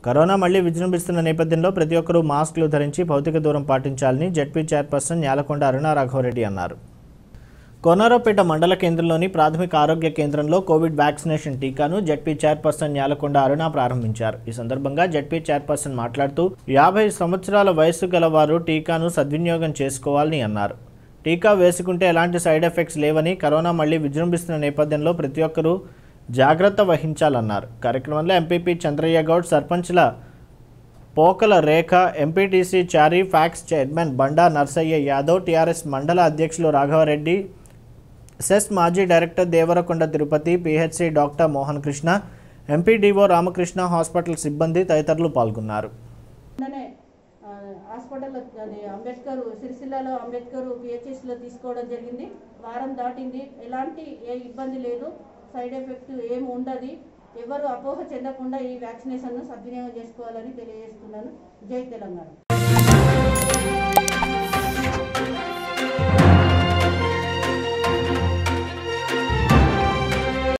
corona మళ్లీ విజృంభిస్తున్న నేపథ్యంలో ప్రతి ఒక్కరూ మాస్కులు ధరించి భౌతిక దూరం పాటించాలని జడ్పీ చైర్పర్సన్ న్యాలకొండ అరుణ రాఘవరెడ్డి అన్నారు కోనారావుపేట మండల కేంద్రంలోని ప్రాథమిక ఆరోగ్య కేంద్రంలో కోవిడ్ వ్యాక్సినేషన్ టీకాను జడ్పీ చైర్పర్సన్ న్యాలకొండ అరుణ ప్రారంభించారు ఈ సందర్భంగా జడ్పీ చైర్పర్సన్ మాట్లాడుతూ యాభై సంవత్సరాల వయసు గల వారు టీకాను సద్వినియోగం చేసుకోవాలని అన్నారు టీకా వేసుకుంటే ఎలాంటి సైడ్ ఎఫెక్ట్స్ లేవని కరోనా మళ్లీ విజృంభిస్తున్న నేపథ్యంలో ప్రతి ఒక్కరూ జాగ్రత్త వహించాలన్నారు కార్యక్రమంలో ఎంపీపీ చంద్రయ్య గౌడ్ సర్పంచ్ల Pokala Rekha MPTC Chari PACS chairman Banda Narsaiah Yadav TRS మండల అధ్యక్షులు రాఘవరెడ్డి సెస్ మాజీ director Devarakonda Tirupati PHC doctor Mohan Krishna MPDO Ramakrishna hospital సిబ్బంది తదితరులు పాల్గొన్నారు మొన్ననే ఆ, హాస్పిటల్ అది అంబేద్కర్ సిరిసిల్లలో అంబేద్కర్ పిహెచ్ఎస్లో తీసుకోవడం జరిగింది వారం దాటింది ఎలాంటి ఏ ఇబ్బంది లేదు సైడ్ ఎఫెక్ట్ ఏమి ఉండదు ఎవరు అపోహ చెందకుండా ఈ వ్యాక్సినేషన్ను సద్వినియోగం చేసుకోవాలని తెలియజేస్తున్నాను జై తెలంగాణ